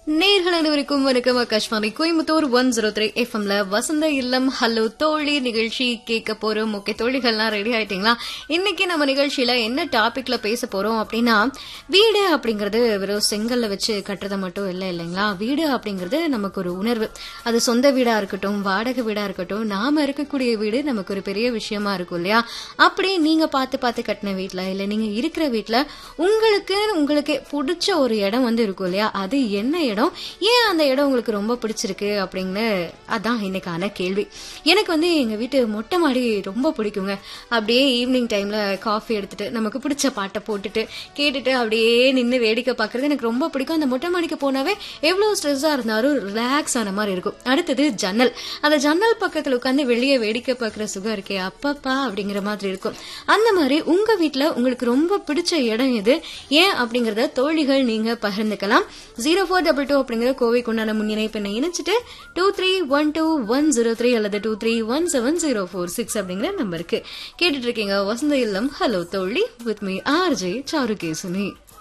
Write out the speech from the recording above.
நேர்கள் அனைவருக்கும் வணக்கம் Akashvani Coimbatore one zero three எஃப்எம்ல வசந்த இல்லம் ஹலோ தோழி நிகழ்ச்சி கேட்க போறோம் ஓகே தோழிகள்லாம் ரெடி ஆயிட்டீங்களா இன்னைக்கு நம்ம நிகழ்ச்சியில என்ன டாபிக்ல பேச போறோம் அப்படின்னா வீடு அப்படிங்கறது வெறும் செங்கல்ல வச்சு கட்டுறது மட்டும் இல்லை இல்லைங்களா வீடு அப்படிங்கிறது நமக்கு ஒரு உணர்வு அது சொந்த வீடா இருக்கட்டும் வாடகை வீடா இருக்கட்டும் நாம இருக்கக்கூடிய வீடு நமக்கு ஒரு பெரிய விஷயமா இருக்கும் இல்லையா அப்படி நீங்க பார்த்து பார்த்து கட்டின வீட்ல இல்ல நீங்க இருக்கிற வீட்ல உங்களுக்கு உங்களுக்கு பிடிச்ச ஒரு இடம் வந்து இருக்கும் இல்லையா அது என்ன இடம் ஏன் அந்த இடம் உங்களுக்கு ரொம்ப பிடிச்சிருக்கு அப்படின்னு அதான் இன்னைக்கான கேள்வி எனக்கு வந்து எங்க வீட்டு மொட்டை மாடி ரொம்ப பிடிக்குங்க அப்படியே ஈவினிங் டைம்ல காஃபி எடுத்துட்டு நமக்கு பிடிச்ச பாட்டை போட்டுட்டு கேட்டுட்டு அப்படியே நின்று வேடிக்கை பார்க்கறது எனக்கு ரொம்ப பிடிக்கும் அந்த மொட்டை மாடிக்கு போனாவே எவ்வளவு ஸ்ட்ரெஸ்ஸா இருந்தாலும் ரிலாக்ஸ் ஆன மாதிரி இருக்கும் அடுத்தது ஜன்னல் அந்த ஜன்னல் பக்கத்துல உட்காந்து வெளியே வேடிக்கை பார்க்குற சுகம் இருக்கே அப்பப்பா அப்படிங்கிற மாதிரி இருக்கும் அந்த மாதிரி உங்க வீட்ல உங்களுக்கு ரொம்ப பிடிச்ச இடம் எது ஏன் அப்படிங்கறத தோழிகள் நீங்க பகிர்ந்துக்கலாம் ஜீரோ ஃபோர் டபுள் டூ அப்படிங்கிற கோவைக்கு உண்டான முன்னிணைப்பெண்ணை இணைச்சிட்டு two three one two one zero three அல்லது two three one seven zero four six அப்படிங்கிற நம்பருக்கு கேட்டுட்டு இருக்கீங்க வசந்த இல்லம் ஹலோ தோழி வித் மீ ஆர்ஜே சாருகேசுனி